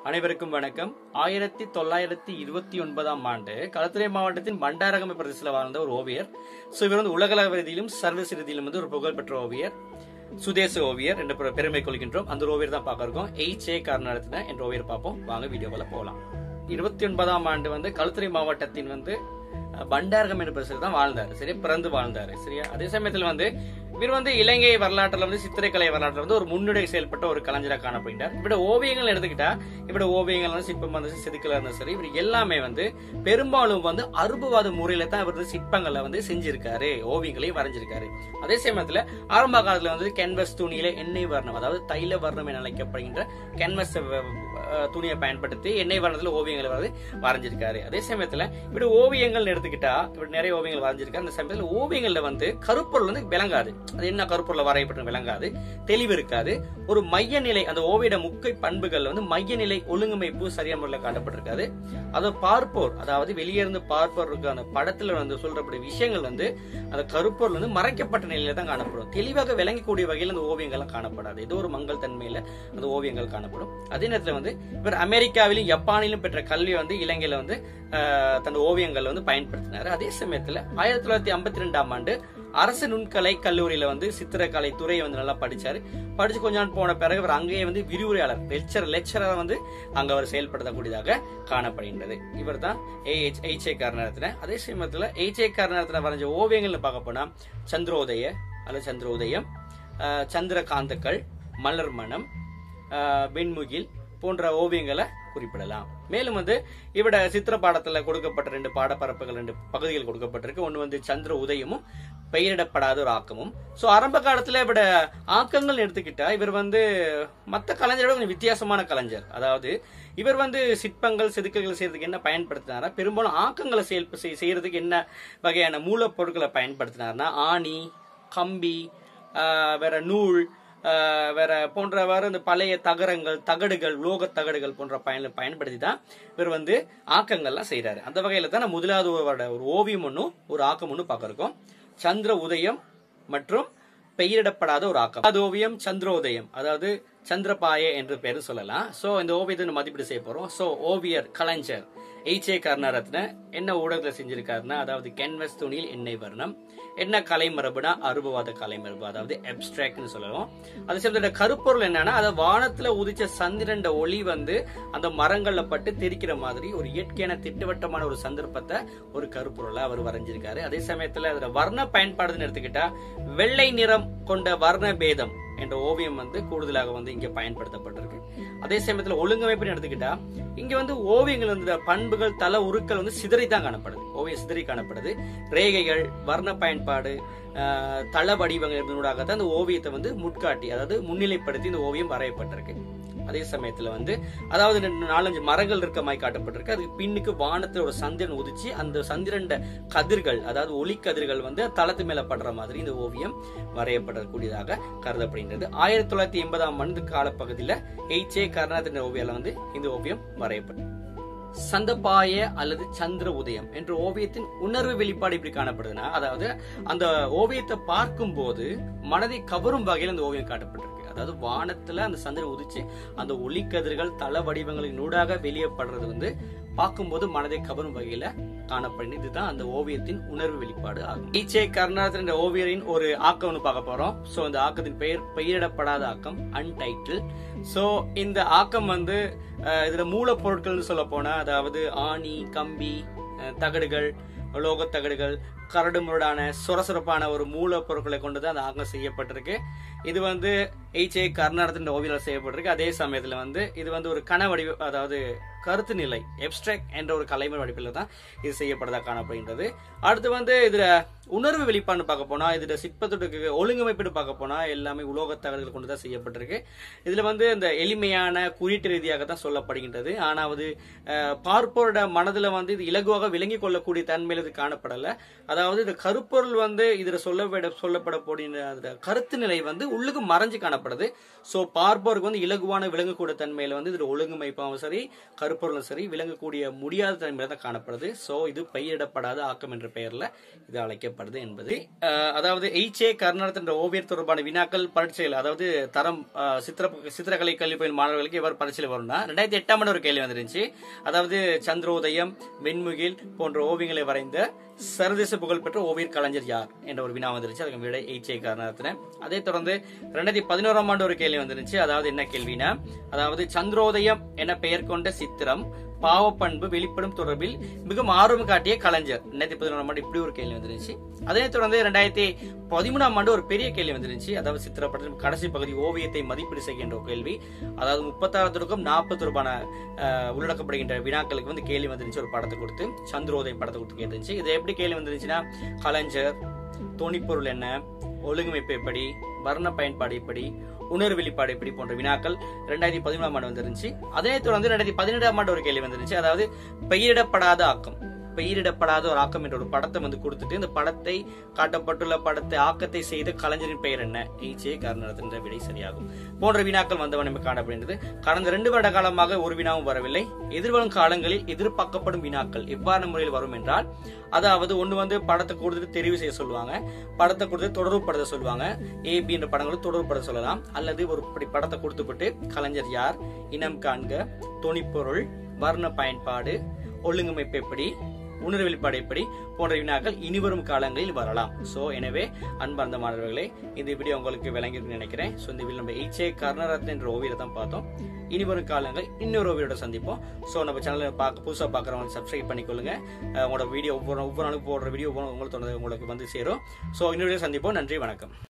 அனைவருக்கும் வணக்கம் ஆயிரத்தி தொள்ளாயிரத்தி இருபத்தி ஒன்பதாம் ஆண்டு களத்துறை மாவட்டத்தின் பண்டாரகம பிரதேசத்தில் வாழ்ந்த ஒரு ஓவியர் ஸோ இவர் வந்து உலகளவு ரீதியிலும் சர்வீஸ் ரீதியிலும் வந்து ஒரு புகழ்பெற்ற ஓவியர் சுதேச ஓவியர் என்ற பெரு- பெருமை கொள்கின்றோம் அந்த ஒரு ஓவியர் தான் பார்க்க இருக்கோம் எய்ச் ஏ காரணத்தின என்ற ஓவியர் பார்ப்போம் வாங்க வீடியோக்குள்ள போகலாம் இருபத்தி ஒன்பதாம் ஆண்டு வந்து களுத்துறை மாவட்டத்தின் வந்து அஹ், பண்டாரகம் என்ற பிரதேசத்தில் தான் வாழ்ந்தாரு சரியா பிறந்து வாழ்ந்தாரு சரியா அதே சமயத்தில் வந்து இவர் வந்து இலங்கை வரலாற்றுல வந்து சித்திரைக்கலை வரலாற்றுல வந்து ஒரு முன்னுரை செயல்பட்ட ஒரு கலைஞராக காணப்படுகிறார் இவரோட ஓவியங்கள் எடுத்துக்கிட்டா இவரோட ஓவியங்கள் வந்து சிற்பம் வந்து செதுக்கலா இருந்தாலும் சரி இவர் எல்லாமே வந்து பெரும்பாலும் வந்து அருபவாத முறையில தான் இவர் வந்து சிற்பங்களை வந்து செஞ்சிருக்காரு ஓவியங்களையும் வரைஞ்சிருக்காரு அதே சமயத்துல ஆரம்ப காலத்துல வந்து கேன்வஸ் துணியில எண்ணெய் வர்ணம் அதாவது தைல வர்ணம் என அழைக்கப்படுகின்ற கேன்வஸ் துணியை பயன்படுத்தி எண்ணெய் வர்ணத்துல ஓவியங்களை வந்து வரைஞ்சிருக்காரு அதே சமயத்துல இவரு ஓவியங்கள் எடுத்துக்கிட்டா இவர் நிறைய ஓவியங்கள் வரைஞ்சிருக்காரு அந்த சமயத்துல ஓவியங்கள்ல வந்து கருப்பொருள் வந்து விளங்காது அது என்ன கருப்பொருள் வரையப்பட்டு விளங்காது தெளிவு இருக்காது ஒரு மைய நிலை அந்த ஓவியோட முக்கிய பண்புகள் வந்து மைய நிலை ஒழுங்கமைப்பு சரியான முறையில் காட்டப்பட்டிருக்காது அதை பார்ப்போர் அதாவது வெளியே இருந்து பார்ப்போருக்கு அந்த படத்துல வந்து சொல்றப்படி விஷயங்கள் வந்து அந்த கருப்பொருள் வந்து மறைக்கப்பட்ட நிலையில தான் காணப்படும் தெளிவாக விளங்கக்கூடிய வகையில் அந்த ஓவியங்கள்லாம் காணப்படாது ஏதோ ஒரு மங்கள் தன்மையில அந்த ஓவியங்கள் காணப்படும் அதே நேரத்துல வந்து இவர் அமெரிக்காவிலும் ஜப்பானிலும் பெற்ற கல்வி வந்து இலங்கையில வந்து ஆஹ், தன் ஓவியங்கள் வந்து பயன்படுத்தினார் அதே சமயத்துல ஆயிரத்தி தொள்ளாயிரத்தி ஐம்பத்தி ரெண்டாம் ஆண்டு அரசு நுண்கலை கல்லூரியில வந்து சித்திரக்கலை துறையை வந்து நல்லா படிச்சாரு படிச்சு கொஞ்ச நாள் போன பிறகு அவர் அங்கேயே வந்து விரிவுரையாளர் லெக்சர் லெக்சரர் வந்து அங்க அவர் செயல்படுத்தக்கூடியதாக காணப்படுகின்றது இவர் தான் எய்ச் ஏ காரணத்தின அதே சமயத்துல எய்ச் ஏ காரணத்தின வரைஞ்ச ஓவியங்கள்னு பார்க்க போனா சந்திரோதய அல்லது சந்திரோதயம் ஆஹ், சந்திரகாந்தக்கள் மலர் மனம் ஆஹ், வெண்முகில் போன்ற ஓவியங்களை குறிப்பிடலாம் மேலும் வந்து இவட சித்திர பாடத்துல கொடுக்கப்பட்ட ரெண்டு பாடப்பரப்புகள் ரெண்டு பகுதிகள் கொடுக்கப்பட்டிருக்கு ஒன்னு வந்து சந்திர உதயமும் பெயரிடப்படாத ஒரு ஆக்கமும் சோ ஆரம்ப காலத்துல இவட ஆக்கங்கள் எடுத்துக்கிட்டா இவர் வந்து மத்த கலைஞரோட கொஞ்சம் வித்தியாசமான கலைஞர் அதாவது இவர் வந்து சிற்பங்கள் செதுக்கல்கள் செய்யறதுக்கு என்ன பயன்படுத்தினாரா பெரும்பாலும் ஆக்கங்களை செயல் செய்- செய்யறதுக்கு என்ன வகையான மூலப்பொருட்களை பயன்படுத்தினார்னா ஆணி கம்பி ஆஹ் வேற நூல் ஆஹ் வேற போன்றவாறு இந்த பழைய தகரங்கள் தகடுகள் உலோக தகடுகள் போன்ற பயன் பயன்படுத்தி தான் இவர் வந்து ஆக்கங்கள்லாம் செய்றாரு அந்த வகையில தான் நான் முதலாவது ஒரு ஒரு ஓவியம் ஒன்றும் ஒரு ஆக்கம் ஒன்றும் பார்க்க இருக்கோம் சந்திர உதயம் மற்றும் பெயரிடப்படாத ஒரு ஆக்கம் அது ஓவியம் சந்திரோதயம் அதாவது சந்திரபாய என்று பேரு சொல்லலாம் சோ இந்த ஓவியத்தை நம்ம மதிப்பீடு செய்ய போறோம் சோ ஓவியர் கலைஞர் எய்ச் ஏ கருணாரத்ன என்ன ஊடகத்துல செஞ்சிருக்காருன்னா அதாவது கேன்வஸ் துணியில் எண்ணெய் வர்ணம் என்ன கலைமரபுனா அருபவாத கலைமரபு அதாவது அப்டிராக்ட்னு சொல்லலாம் அது சேர்ந்த கருப்பொருள் என்னன்னா அது வானத்துல உதிச்ச சந்திரண்ட ஒளி வந்து அந்த மரங்கள்ல பட்டு தெரிக்கிற மாதிரி ஒரு இயற்கையான திட்டவட்டமான ஒரு சந்தர்ப்பத்தை ஒரு கருப்பொருளா அவர் வரைஞ்சிருக்காரு அதே சமயத்துல அதுல வர்ண பயன்பாடுன்னு எடுத்துக்கிட்டா வெள்ளை நிறம் கொண்ட வர்ண பேதம் என்ற ஓவியம் வந்து கூடுதலாக வந்து இங்க பயன்படுத்தப்பட்டிருக்கு அதே சமயத்துல ஒழுங்கமைப்புன்னு எடுத்துக்கிட்டா இங்க வந்து ஓவியங்கள் வந்து பண்புகள் தல உருக்கள் வந்து சிதறி தான் காணப்படுது ஓவியம் சிதறி காணப்படுது ரேகைகள் வர்ண பயன்பாடு ஆஹ், தள வடிவங்களூடாக தான் இந்த ஓவியத்தை வந்து முட்காட்டி அதாவது முன்னிலைப்படுத்தி இந்த ஓவியம் வரையப்பட்டிருக்கு அதே சமயத்துல வந்து அதாவது ரெண்டு நாலஞ்சு மரங்கள் இருக்க மாதிரி காட்டப்பட்டிருக்கு அதுக்கு பின்னுக்கு வானத்துல ஒரு சந்திரன் உதிச்சு அந்த சந்திரண்ட கதிர்கள் அதாவது ஒளி கதிர்கள் வந்து தளத்து மேல படுற மாதிரி இந்த ஓவியம் வரையப்படக்கூடியதாக கருதப்படுகின்றது ஆயிரத்தி தொள்ளாயிரத்தி எண்பதாம் ஆண்டு காலப்பகுதியில எய்ச் ஏ கருணாதின ஓவியால வந்து இந்த ஓவியம் வரையப்பட்டது சந்தபாய அல்லது சந்திர உதயம் என்ற ஓவியத்தின் உணர்வு வெளிப்பாடு இப்படி காணப்படுதுன்னா அதாவது அந்த ஓவியத்தை பார்க்கும்போது மனதை கவரும் வகையில் அந்த ஓவியம் காட்டப்பட்டிருக்கு அதாவது வானத்துல அந்த சந்திரன் உதிச்சு அந்த ஒளிக்கதிர்கள் தள வடிவங்களின் நூடாக வெளியே படுறது வந்து பார்க்கும்போது மனதை கவரும் வகையில காணப்படும் இதுதான் அந்த ஓவியத்தின் உணர்வு வெளிப்பாடு ஆகும் ஈச்சே கருணாசன் என்ற ஓவியரின் ஒரு ஆக்கம் ஒன்று பார்க்க போறோம் சோ இந்த ஆக்கத்தின் பெயர் பெயரிடப்படாத ஆக்கம் அன்டைட்டில் சோ இந்த ஆக்கம் வந்து அஹ், இதுல மூலப்பொருட்கள்னு சொல்ல போனா அதாவது ஆணி கம்பி அஹ், தகடுகள் உலோகத் தகடுகள் கரடு முரடான சுரசுரப்பான ஒரு மூலப்பொருட்களை கொண்டு தான் அந்த ஆக்கம் செய்யப்பட்டிருக்கு இது வந்து எய்ச் ஏ கர்நாடகத்தின் ஓவியம் செய்யப்பட்டிருக்கு அதே சமயத்துல வந்து இது வந்து ஒரு கன வடிவ அதாவது கருத்து நிலை எப்ஸ்ட்ராக்ட் என்ற ஒரு கலைமர் வடிப்பில் தான் இது செய்யப்பட்டதாக காணப்படுகின்றது அடுத்து வந்து இதுல உணர்வு வெளிப்பாடு பார்க்க போனா இதுல சிற்பத்துக்கு ஒழுங்கமைப்பு பார்க்க போனா எல்லாமே உலோகத் தகவல்கள் கொண்டு தான் செய்யப்பட்டிருக்கு இதுல வந்து இந்த எளிமையான குறியீட்டு ரீதியாக தான் சொல்லப்படுகின்றது ஆனாவது அஹ், பார்ப்போரோட மனதுல வந்து இது இலகுவாக விளங்கிக் கொள்ளக்கூடிய தன்மையில் இது காணப்படல அதாவது இந்த கருப்பொருள் வந்து இதுல சொல்ல சொல்லப்பட போடின அந்த கருத்து நிலை வந்து உள்ளுக்கு மறைஞ்சு காணப்படுது காணப்படுது சோ பார்ப்போருக்கு வந்து இலகுவான விளங்கக்கூடிய தன்மையில வந்து இது ஒழுங்கமைப்பாகவும் சரி கருப்பொருளும் சரி விளங்கக்கூடிய முடியாத தன்மையில தான் காணப்படுது சோ இது பெயரிடப்படாத ஆக்கம் என்ற பெயர்ல இது அழைக்கப்படுது என்பது அஹ், அதாவது எச் ஏ கருணாரத் என்ற ஓவியர் தொடர்பான வினாக்கள் பரீட்சையில் அதாவது தரம் அஹ், சித்திர சித்திரக்கலை கல்வி பயிலும் மாணவர்களுக்கு எவ்வாறு பரீட்சையில் வரும்னா ரெண்டாயிரத்தி எட்டாம் ஆண்டு ஒரு கேள்வி வந்துருந்துச்சு அதாவது சந்திரோதயம் வெண்முகில் போன்ற ஓவியங்களை வரைந்த சர்வதேச புகழ்பெற்ற ஓவியர் கலைஞர் யார் என்ற ஒரு வினா வந்துருச்சு அதுக்கு விட எச் ஏ காரணத்தின அதை தொடர்ந்து ரெண்டாயிரத்தி பதினோராம் ஆண்டு ஒரு கேள்வி வந்துருச்சு அதாவது என்ன கேள்வினா அதாவது சந்திரோதயம் என பெயர் கொண்ட சித்திரம் பாவப்பண்பு வெளிப்படும் தொடர்பில் மிகவும் ஆர்வம் காட்டிய கலைஞர் ரெண்டாயிரத்தி பதினோராம் ஆண்டு இப்படி ஒரு கேள்வி வந்துருச்சு அதனை தொடர்ந்து ரெண்டாயிரத்தி பதிமூணாம் ஆண்டு ஒரு பெரிய கேள்வி வந்துருச்சு அதாவது சித்திரப்படத்தின் கடைசி பகுதி ஓவியத்தை மதிப்பீடு செய்கின்ற ஒரு கேள்வி அதாவது முப்பத்தாறு தொடக்கம் நாற்பது ரூபான உள்ளடக்கப்படுகின்ற வினாக்களுக்கு வந்து கேள்வி வந்துருச்சு ஒரு படத்தை கொடுத்து சந்திரோதயம் படத்தை கொடுத்து கேட்டுருச்சு இது எப்படி கேள்வி வந்துருச்சுன்னா கலைஞர் தொனிப்பொருள் என்ன ஒழுங்கமைப்பு எப்படி வர்ண பயன்பாடு எப்படி உணர்வு வெளிப்பாடு எப்படி போன்ற வினாக்கள் ரெண்டாயிரத்தி பதிமூணாம் ஆண்டு வந்துருந்துச்சு அதே தொடர்ந்து ரெண்டாயிரத்தி பதினேழாம் ஆண்டு ஒரு கேள்வி வந்துருந்துச்சு அதாவது பெயரிடப்படாத ஆக்கம் பெயரிடப்படாத ஒரு ஆக்கம் என்ற ஒரு படத்தை வந்து கொடுத்துட்டு இந்த படத்தை காட்டப்பட்டுள்ள படத்தை ஆக்கத்தை செய்த கலைஞரின் பெயர் என்ன ஈச்சே காரணத்தின் விடை சரியாகும் போன்ற வினாக்கள் வந்தவன் நமக்கு காணப்படுகிறது கடந்த ரெண்டு வருட காலமாக ஒரு வினாவும் வரவில்லை எதிர்வரும் காலங்களில் எதிர்பார்க்கப்படும் வினாக்கள் எவ்வாறு முறையில் வரும் என்றால் அதாவது ஒண்ணு வந்து படத்தை கொடுத்துட்டு தெரிவு செய்ய சொல்லுவாங்க படத்தை கொடுத்து தொடர்புபடுத்த சொல்லுவாங்க ஏபி என்ற படங்களை தொடர்புபடுத்த சொல்லலாம் அல்லது ஒரு இப்படி படத்தை கொடுத்துவிட்டு கலைஞர் யார் இனம் காண்க துணிப்பொருள் வர்ண பயன்பாடு ஒழுங்கமைப்பு எப்படி உணர்வு வெளிப்பாடு எப்படி போன்ற வினாக்கள் இனிவரும் காலங்களில் வரலாம் சோ எனவே அன்பார்ந்த மாணவர்களே இந்த வீடியோ உங்களுக்கு விளங்கி நினைக்கிறேன் சோ இந்த வீடியோ நம்ம எய்ச்சே கர்ணரத்ன என்ற ஓவியரை தான் பார்த்தோம் இனிவரும் காலங்கள் இன்னொரு ஓவியோட சந்திப்போம் சோ நம்ம சேனலை பார்க்க புதுசா பார்க்குறவங்க சப்ஸ்கிரைப் பண்ணிக்கொள்ளுங்க அஹ் உங்களோட வீடியோ ஒவ்வொரு ஒவ்வொரு நாளும் போடுற வீடியோ உங்களுக்கு தொடர்ந்து உங்களுக்கு வந்து சேரும் சோ இன்னொரு video சந்திப்போம் நன்றி வணக்கம்